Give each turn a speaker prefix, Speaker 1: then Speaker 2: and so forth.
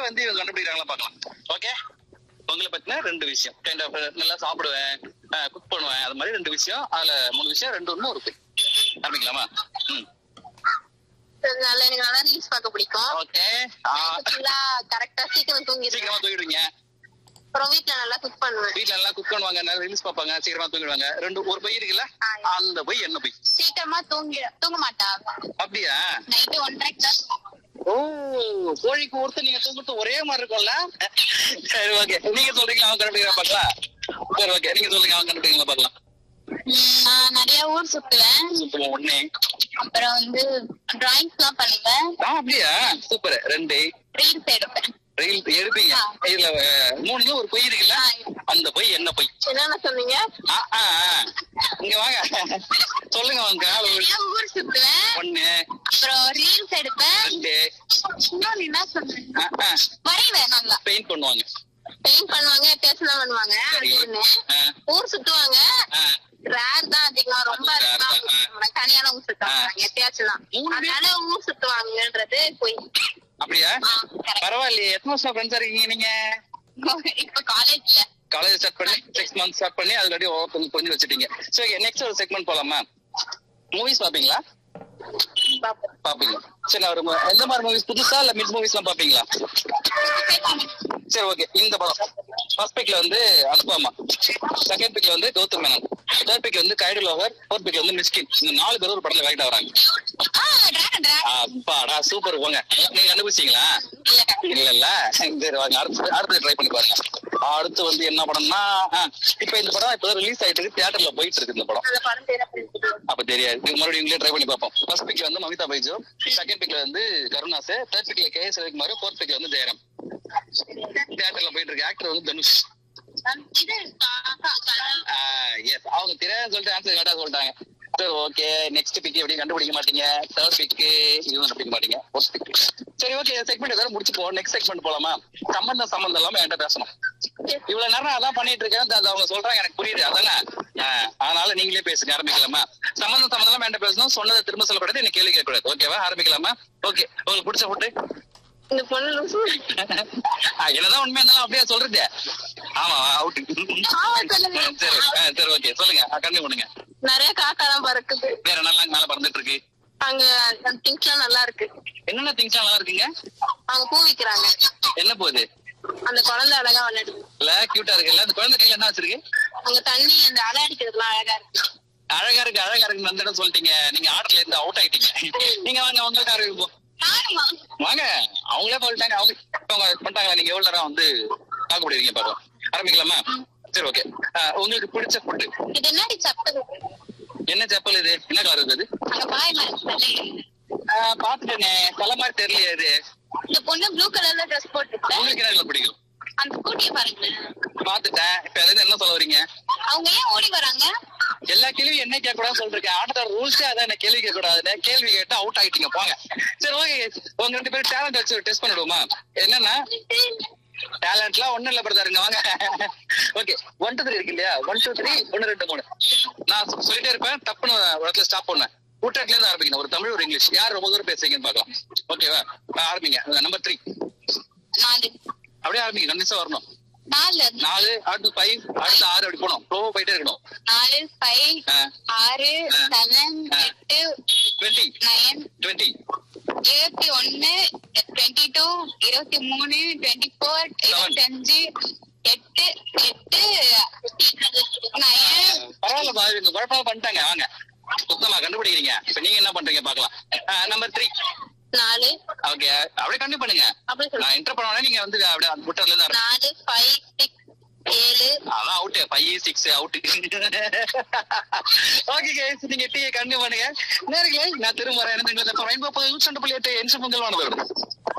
Speaker 1: வந்து இவங்க கண்டுபிடிக்கிறாங்களா பார்க்கலாம் ஓகே உங்களை பத்தின ரெண்டு விஷயம் கைண்ட் ஆஃப் நல்லா சாப்பிடுவேன் குக் பண்ணுவேன் அது மாதிரி ரெண்டு விஷயம் அதுல மூணு விஷயம் ரெண்டு ஒண்ணு ஒரு பொய் ஆரம்பிக்கலாமா ம்
Speaker 2: நல்ல எனக்கு நல்லா ரீல்ஸ் பார்க்க பிடிக்கும்
Speaker 1: ஓகே
Speaker 2: ஃபுல்லா கரெக்டா சீக்கிரம் தூங்கிடுவேன்
Speaker 1: சீக்கிரமா தூங்கிடுவீங்க
Speaker 2: அப்புறம் வீட்ல நல்லா குக் பண்ணுவேன்
Speaker 1: வீட்ல நல்லா குக் பண்ணுவாங்க நல்லா ரீல்ஸ் பார்ப்பாங்க சீக்கிரமா தூங்கிடுவாங்க ரெண்டு ஒரு பொய் இருக்குல்ல
Speaker 2: ஆ.
Speaker 1: அந்த பொய் என்ன பொய்
Speaker 2: சீக்கிரமா தூங்கி தூங்க மாட்டா
Speaker 1: அப்படியா
Speaker 2: நைட்டு ஒன்றரைக்கு தான் தூங்குவா.
Speaker 1: ஓ கோழிக்கு ஒருத்தர் நீங்க தூங்குறது ஒரே மாதிரி இருக்கும்ல சரி ஓகே நீங்க சொல்றீங்களா அவங்க கண்டுபிடிக்கிறா பார்க்கலாம் சரி ஓகே நீங்க சொல்லுங்க அவங்க கண்டுபிடிங்களா பார்க்கலாம்
Speaker 2: நான் நிறைய ஊர் சுத்துவேன்
Speaker 1: சுத்தமா ஒண்ணே
Speaker 2: அப்புறம் வந்து டிராயிங்ஸ் எல்லாம் பண்ணுவேன்
Speaker 1: ஆ அப்படியா சூப்பர் ரெண்டு
Speaker 2: ரீல்ஸ் எடுப்பேன்
Speaker 1: ரயில் எடுப்பீங்க
Speaker 2: ஆ.
Speaker 1: இதுல அஹ், மூணுல ஒரு பொய் இருக்குல்ல
Speaker 2: ஆ.
Speaker 1: அந்த பொய் என்ன பொய்
Speaker 2: என்னென்ன சொன்னீங்க
Speaker 1: ஆ, ஆ, ஆ. இங்க வாங்க சொல்லுங்க வாங்க
Speaker 2: நிறைய ஊர் சுத்துவேன்
Speaker 1: ஒண்ணு
Speaker 2: அப்புறம் ரீல்ஸ் எடுப்பேன்
Speaker 1: ரெண்டு
Speaker 2: இன்னொன்னு என்ன சொன்னேன் வரைவேன் நல்லா
Speaker 1: பெயிண்ட் பண்ணுவாங்க
Speaker 2: பெயிண்ட் பண்ணுவாங்க பேசலாம் பண்ணுவாங்க அது
Speaker 1: சரி.
Speaker 2: ஒண்ணு
Speaker 1: ஆ,
Speaker 2: ஊர் சுத்துவாங்க
Speaker 1: ஆ.
Speaker 2: ரேர் தான் அதிகம் ரொம்ப
Speaker 1: அது rare
Speaker 2: அதிகமா
Speaker 1: தான்.
Speaker 2: ஊர் சுத்த மாட்டாங்க. தனியால ஊர் சுத்த
Speaker 1: ஆ.
Speaker 2: மாட்டாங்க எப்பயாச்சும் தான்
Speaker 1: மூணு பேர்?
Speaker 2: அதனால ஊர் சுத்துவாங்கன்றது போய்
Speaker 1: அப்படியா
Speaker 2: ஆ, correct.
Speaker 1: பரவாயில்லையே எத்தனை வருஷம் ஃப்ரெண்ட்ஸா இருக்கீங்க நீங்க
Speaker 2: இப்ப காலேஜ்ல
Speaker 1: காலேஜ் ஸ்டார்ட் பண்ணி சிக்ஸ் மந்த்ஸ் ஸ்டார்ட் பண்ணி ஆல்ரெடி கொஞ்சம் கொஞ்சம் வச்சுட்டீங்க சோ நெக்ஸ்ட் ஒரு செக்மெண்ட் போலாமா மூவிஸ் பாப்பீங்களா பாப்பீங்க சரி நான் ஒரு மு- எந்த மாதிரி மூவிஸ் புதுசா இல்ல மிட் மூவிஸ் எல்லாம் பாப்பீங்களா சரி ஓகே இந்த படம் ஃபர்ஸ்ட் பிக்ல வந்து அனுபவமா செகண்ட் பிக்ல வந்து கௌதம் மேனன் தேர்ட் பிக்ல வந்து கைடு லோவர் ஃபோர்த் பிக்ல வந்து மிஸ்கின் இந்த நாலு பேரும் ஒரு படத்துல கரெக்டா வராங்க
Speaker 2: டிராகன் டிராகன்
Speaker 1: அப்பாடா சூப்பர் போங்க நீங்க கண்டுபிடிச்சீங்களா இல்ல இல்ல சரி வாங்க அடுத்து அடுத்து ட்ரை பண்ணி பாருங்க அடுத்து வந்து என்ன படம்னா ஆ, இப்ப இந்த படம் இப்ப ரிலீஸ் ஆயிட்டு இருக்கு தியேட்டர்ல போயிட்டு இருக்கு இந்த படம்
Speaker 2: அந்த படம் பேர் அப்படி இருக்குது.
Speaker 1: அப்ப தெரியாது இது மறுபடியும் இங்களே ட்ரை பண்ணி பார்ப்போம் ஃபர்ஸ்ட் பிக்ல வந்து மமிதா பைஜு செகண்ட் பிக்ல வந்து கருணாஸ் தேர்ட் பிக்ல கே எஸ் ரவிக்குமார் ஃபோர்த் பிக்ல வந்து ஜெயராம் தியேட்டர்ல போயிட்டு இருக்கு ஆக்டர் வந்து தனுஷ்
Speaker 2: இது கா- கா- கா-
Speaker 1: எஸ் அவங்க தெரியாதுன்னு சொல்லிட்டு ஆன்சர் கரெக்டா சொல்லிட்டாங்க சரி ஓகே நெக்ஸ்ட் பிக் எப்படி கண்டுபிடிக்க மாட்டீங்க தேர்ட் பிக் இதுவும் கண்டுபிடிக்க மாட்டீங்க ஃபோர்த் பிக் சரி ஓகே செக்மெண்ட் ஏதாவது முடிச்சு போ நெக்ஸ்ட் செக்மெண்ட் போலாமா சம்பந்தம் சம்பந்தம் இல்லாம என்கிட்ட பேசணும் இவ்வளவு நேரம் நான் அதான் பண்ணிட்டு இருக்கேன் அது அவங்க சொல்றாங்க எனக்கு புரியுது அதானே ஆ, அதனால நீங்களே பேசுங்க ஆரம்பிக்கலாமா சம்பந்தம் சம்பந்தம் இல்லாம என்கிட்ட பேசணும் சொன்னதை திரும்ப சொல்லக்கூடாது எனக்கு கேள்வி கேட்கக்கூடாது ஓகேவா ஆரம்பிக்கலாமா ஓகே உங்களுக்கு பிடிச்ச ஃபுட்டு
Speaker 2: இந்த பொண்ணு லூசு.
Speaker 1: என்னதான் உண்மையா இருந்தாலும் அப்படியே சொல்றது ஆமா அவுட்
Speaker 2: ஆமா, சொல்லுங்க.
Speaker 1: சரி ஆ, சரி ஓகே சொல்லுங்க கண்டிப்பா பண்ணுங்க
Speaker 2: நிறைய காக்காலாம் பறக்குது
Speaker 1: வேற நல்லா மேல பறந்துட்டு இருக்கு
Speaker 2: அங்க திங்ஸ் எல்லாம் நல்லா இருக்கு
Speaker 1: என்னென்ன திங்ஸ் நல்லா இருக்குங்க
Speaker 2: அவங்க பூ விக்கிறாங்க
Speaker 1: என்ன போகுது
Speaker 2: அந்த குழந்தை அழகா விளையாடுது
Speaker 1: இல்ல கியூட்டா இருக்குல்ல அந்த குழந்தை கையில என்ன வச்சிருக்கு
Speaker 2: அங்க தண்ணி அந்த அலை அடிக்கிறதுலாம் அழகா இருக்கு
Speaker 1: அழகா இருக்கு அழகா இருக்கு அந்த இடம் சொல்லிட்டீங்க நீங்க ஆர்டர்ல இருந்து அவுட் ஆயிட்டீங்க நீங்க வாங்க உங்களுக்கு அறிவிப்போம்
Speaker 2: யாரும்மா?
Speaker 1: வாங்க அவங்களே சொல்லிட்டாங்க அவங்க அவங்க பண்ணிட்டாங்களா நீங்க எவ்வளவு நேரம் வந்து தாக்கு முடியுங்க பாருங்க ஆரம்பிக்கலாமா சரி ஓகே உங்களுக்கு பிடிச்ச ஃபுட்டு
Speaker 2: இது என்னடி சப்பல்
Speaker 1: என்ன செப்பல் இது என்ன கலர் இருக்குது
Speaker 2: அங்க பாய் மாதிரி
Speaker 1: பாத்துட்டேனே தலை மாதிரி தெரியலையே இது
Speaker 2: இந்த பொண்ணு ப்ளூ கலர்ல ட்ரெஸ் போட்டுருக்கு
Speaker 1: உங்களுக்கு என்ன colour பிடிக்கும்
Speaker 2: அந்த ஸ்கூட்டியை பாருங்க
Speaker 1: பாத்துட்டேன் இப்ப அதுல இருந்து என்ன சொல்ல வரீங்க
Speaker 2: அவங்க ஏன் ஓடி வராங்க
Speaker 1: எல்லா கேள்வியும் என்ன கேட்க கூடாது சொல்றேன் ஆட்டத்தோட ரூல்ஸே அதான் என்ன கேள்வி கேட்க கூடாது கேள்வி கேட்டா அவுட் ஆயிட்டீங்க போங்க சரி ஓகே உங்க ரெண்டு பேரும் டேலண்ட் வச்சு டெஸ்ட் பண்ணிடுவோமா என்னன்னா டேலண்ட்லாம் ஒண்ணும் இல்ல பிரதருங்க வாங்க ஓகே ஒன் டூ த்ரீ இருக்கு இல்லையா ஒன் டூ த்ரீ ஒன்னு ரெண்டு மூணு நான் சொ- சொல்லிட்டே இருப்பேன் தப்புன்னு ஒரு இடத்துல ஸ்டாப் பண்ணுவேன் ஊட்டாட்டுல இருந்து ஆரம்பிக்கணும் ஒரு தமிழ் ஒரு இங்கிலீஷ் யார் ரொம்ப தூரம் பேசுறீங்கன்னு பார்க்கலாம் ஓகேவா ஆரம்பிங்க நம்பர் த்ரீ
Speaker 2: நாலு
Speaker 1: அப்படியே ஆரம்பிங்க கண்டிப்பா வரணும்
Speaker 2: நாலு
Speaker 1: நாலு அடுத்து ஃபைவ் அடுத்து ஆறு அப்படி போகணும் ப்ளோ போயிட்டே இருக்கணும்
Speaker 2: நாலு ஃபைவ்
Speaker 1: ஆ.
Speaker 2: ஆறு
Speaker 1: ஆ.
Speaker 2: செவன்
Speaker 1: ஆ.
Speaker 2: எட்டு
Speaker 1: டுவெண்ட்டி
Speaker 2: நைன்
Speaker 1: டுவெண்ட்டி
Speaker 2: இருபத்தி ஒன்னு டுவெண்ட்டி டூ இருபத்தி மூணு டுவெண்ட்டி ஃபோர் இருபத்தி அஞ்சு எட்டு எட்டு நயன்
Speaker 1: பரவாயில்ல பா இவங்க குழப்பமா பண்ணிட்டாங்க வாங்க சுத்தமா கண்டுபிடிக்கிறீங்க இப்ப நீங்க என்ன பண்றீங்க பாக்கலாம் நம்பர் த்ரீ
Speaker 2: நாலு
Speaker 1: ஓகே அப்படியே கண்டிப்பா பண்ணுங்க
Speaker 2: அப்படி சொல்லு
Speaker 1: நான் என்டர் பண்ண நீங்க வந்து அப்படியே அந்த புட்டர்ல இருந்து ஆரம்பி-
Speaker 2: நாலு ஃபைவ் சிக்ஸ் ஏழு
Speaker 1: அதான் out five six out okay guys நீங்க டீ கண்டிப்பா பண்ணுங்க நேர்களே நான் திரும்ப வரேன் ரெயின்போ யூஸ் புள்ளி எட்டு என்சு பொங்கல் வாங்க